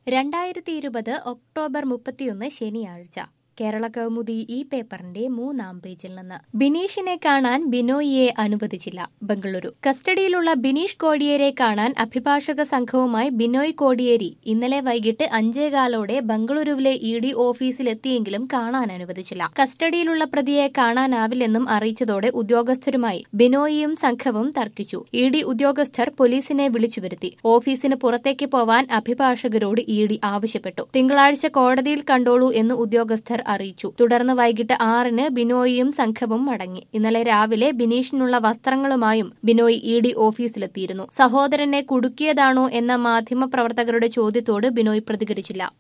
രണ്ടായിരത്തി ഇരുപത് ഒക്ടോബർ മുപ്പത്തിയൊന്ന് ശനിയാഴ്ച കേരള കൗമുദി ഈ പേപ്പറിന്റെ മൂന്നാം പേജിൽ നിന്ന് ബിനീഷിനെ കാണാൻ ബിനോയിയെ അനുവദിച്ചില്ല ബംഗളൂരു കസ്റ്റഡിയിലുള്ള ബിനീഷ് കോടിയേരെ കാണാൻ അഭിഭാഷക സംഘവുമായി ബിനോയ് കോടിയേരി ഇന്നലെ വൈകിട്ട് അഞ്ചേകാലോടെ ബംഗളൂരുവിലെ ഇ ഡി ഓഫീസിലെത്തിയെങ്കിലും കാണാൻ അനുവദിച്ചില്ല കസ്റ്റഡിയിലുള്ള പ്രതിയെ കാണാനാവില്ലെന്നും അറിയിച്ചതോടെ ഉദ്യോഗസ്ഥരുമായി ബിനോയിയും സംഘവും തർക്കിച്ചു ഇ ഡി ഉദ്യോഗസ്ഥർ പോലീസിനെ വിളിച്ചു വരുത്തി ഓഫീസിന് പുറത്തേക്ക് പോവാൻ അഭിഭാഷകരോട് ഇ ഡി ആവശ്യപ്പെട്ടു തിങ്കളാഴ്ച കോടതിയിൽ കണ്ടോളൂ എന്ന് ഉദ്യോഗസ്ഥർ അറിയിച്ചു തുടർന്ന് വൈകിട്ട് ആറിന് ബിനോയിയും സംഘവും മടങ്ങി ഇന്നലെ രാവിലെ ബിനീഷിനുള്ള വസ്ത്രങ്ങളുമായും ബിനോയ് ഇ ഡി ഓഫീസിലെത്തിയിരുന്നു സഹോദരനെ കുടുക്കിയതാണോ എന്ന മാധ്യമപ്രവർത്തകരുടെ ചോദ്യത്തോട് ബിനോയ് പ്രതികരിച്ചില്ല